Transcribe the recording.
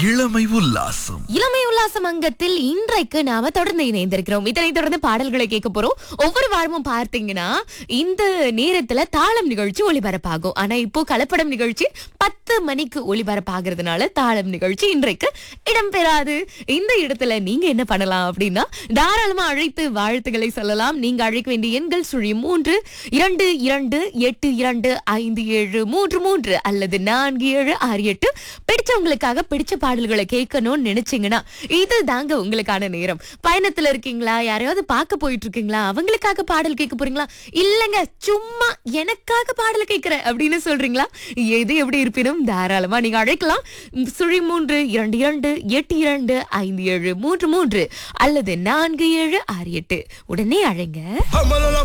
இளமை உல்லாசம் இளமை உல்லாசம் அங்கத்தில் இன்றைக்கு நாம தொடர்ந்து இணைந்திருக்கிறோம் இதனை தொடர்ந்து பாடல்களை கேட்க போறோம் ஒவ்வொரு வாரமும் பார்த்தீங்கன்னா இந்த நேரத்துல தாளம் நிகழ்ச்சி ஒளிபரப்பாகும் ஆனா இப்போ கலப்படம் நிகழ்ச்சி பத்து மணிக்கு ஒளிபரப்பாகிறதுனால தாளம் நிகழ்ச்சி இன்றைக்கு இடம்பெறாது இந்த இடத்துல நீங்க என்ன பண்ணலாம் அப்படின்னா தாராளமா அழைத்து வாழ்த்துக்களை சொல்லலாம் நீங்க அழைக்க வேண்டிய எண்கள் சுழி மூன்று இரண்டு இரண்டு எட்டு இரண்டு ஐந்து ஏழு மூன்று மூன்று அல்லது நான்கு ஏழு ஆறு எட்டு பிடிச்சவங்களுக்காக பிடிச்ச பாடல்களை கேட்கணும்னு நினைச்சீங்கன்னா இது தாங்க உங்களுக்கான நேரம் பயணத்துல இருக்கீங்களா யாரையாவது பார்க்க போயிட்டு இருக்கீங்களா அவங்களுக்காக பாடல் கேட்க போறீங்களா இல்லங்க சும்மா எனக்காக பாடல் கேட்கிறேன் அப்படின்னு சொல்றீங்களா எது எப்படி இருப்பினும் தாராளமா நீங்க அழைக்கலாம் சுழி மூன்று இரண்டு இரண்டு எட்டு இரண்டு ஐந்து ஏழு மூன்று மூன்று அல்லது நான்கு ஏழு ஆறு எட்டு உடனே அழைங்க